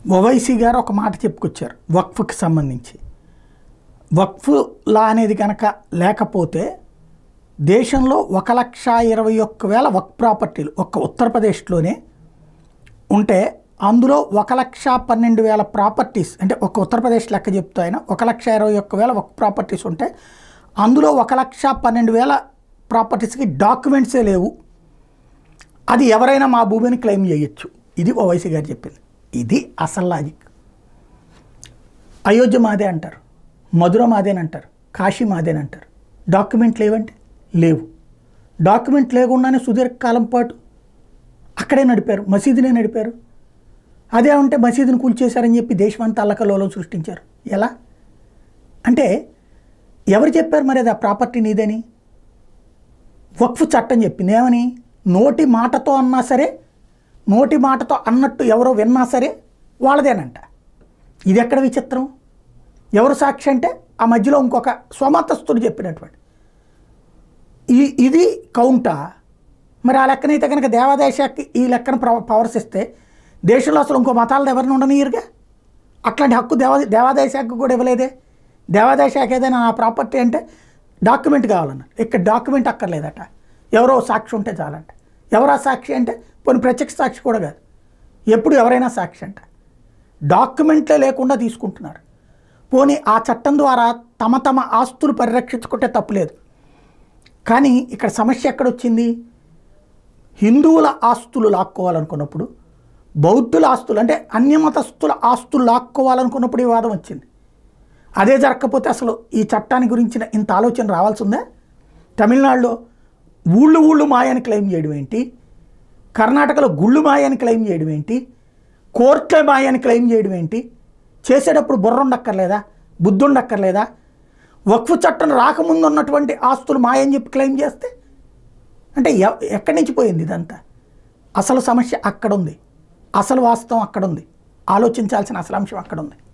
ఓవైసీ గారు ఒక మాట చెప్పుకొచ్చారు వక్ఫ్కి సంబంధించి వక్ఫ్ లా అనేది కనుక లేకపోతే దేశంలో ఒక లక్ష ఇరవై ఒక్క వేల వక్ ప్రాపర్టీలు ఒక్క ఉత్తరప్రదేశ్లోనే ఉంటే అందులో ఒక లక్ష పన్నెండు వేల ప్రాపర్టీస్ అంటే ఒక ఉత్తరప్రదేశ్ లెక్క చెప్తూ ఆయన ఒక లక్ష ఇరవై ఒక్క వేల వక్ ప్రాపర్టీస్ ఉంటే అందులో ఒక లక్ష పన్నెండు వేల ప్రాపర్టీస్కి డాక్యుమెంట్సే లేవు అది ఎవరైనా మా భూమిని క్లెయిమ్ చేయొచ్చు ఇది ఓవైసీ గారు చెప్పింది ఇది అసలు లాజిక్ అయోధ్య మాదే అంటారు మధుర మాదేనంటారు కాశీ మాదేనంటారు డాక్యుమెంట్ లేవంటే లేవు డాక్యుమెంట్ లేకుండానే సుదీర్ఘకాలం పాటు అక్కడే నడిపారు మసీదునే నడిపారు అదే ఉంటే మసీదుని కూల్చేశారని చెప్పి దేశమంతా అల్లకల్లోలం సృష్టించారు ఎలా అంటే ఎవరు చెప్పారు మరి అది ఆ ప్రాపర్టీ నీదని వక్ఫ్ చట్టం చెప్పింది ఏమని నోటి మాటతో అన్నా సరే నోటి మాటతో అన్నట్టు ఎవరో విన్నా సరే వాళ్ళదేనంట ఇది ఎక్కడ విచిత్రం ఎవరు సాక్షి అంటే ఆ మధ్యలో ఇంకొక స్వమతస్థుడు చెప్పినటువంటి ఈ ఇది కౌంటా మరి ఆ లెక్కనైతే కనుక దేవాదాయ శాఖకి ఈ లెక్కన ప్ర- పవర్స్ ఇస్తే దేశంలో అసలు ఇంకో మతాలను ఎవరిని ఉండనియరుగా అట్లాంటి హక్కు దేవా దేవాదాయ శాఖకు కూడా ఇవ్వలేదే దేవాదాయ శాఖ ఏదైనా నా ప్రాపర్టీ అంటే డాక్యుమెంట్ కావాలన్నారు ఇక్కడ డాక్యుమెంట్ అక్కర్లేదట ఎవరో సాక్షి ఉంటే చాలంట ఎవరా సాక్షి అంటే కొన్ని ప్రత్యక్ష సాక్షి కూడా కాదు ఎప్పుడు ఎవరైనా సాక్షి అంట డాక్యుమెంట్లే లేకుండా తీసుకుంటున్నారు పోనీ ఆ చట్టం ద్వారా తమ తమ ఆస్తులు పరిరక్షించుకుంటే తప్పులేదు కానీ ఇక్కడ సమస్య ఎక్కడొచ్చింది హిందువుల ఆస్తులు లాక్కోవాలనుకున్నప్పుడు బౌద్ధుల ఆస్తులు అంటే అన్యమతస్థుల ఆస్తులు లాక్కోవాలనుకున్నప్పుడు ఈ వాదం వచ్చింది అదే జరగకపోతే అసలు ఈ చట్టాన్ని గురించిన ఇంత ఆలోచన రావాల్సి ఉందా తమిళనాడులో ఊళ్ళు ఊళ్ళు మాయని క్లెయిమ్ చేయడం ఏంటి కర్ణాటకలో గుళ్ళు మాయని క్లెయిమ్ చేయడం ఏంటి కోర్టుల మాయని క్లెయిమ్ చేయడం ఏంటి చేసేటప్పుడు బుర్ర ఉండక్కర్లేదా బుద్ధి ఉండక్కర్లేదా వక్ఫ్ చట్టం రాకముందు ఉన్నటువంటి ఆస్తులు మాయని చెప్పి క్లెయిమ్ చేస్తే అంటే ఎ- ఎక్కడి నుంచి పోయింది ఇదంతా అసలు సమస్య అక్కడ ఉంది అసలు వాస్తవం అక్కడ ఉంది ఆలోచించాల్సిన అసలు అంశం అక్కడ ఉంది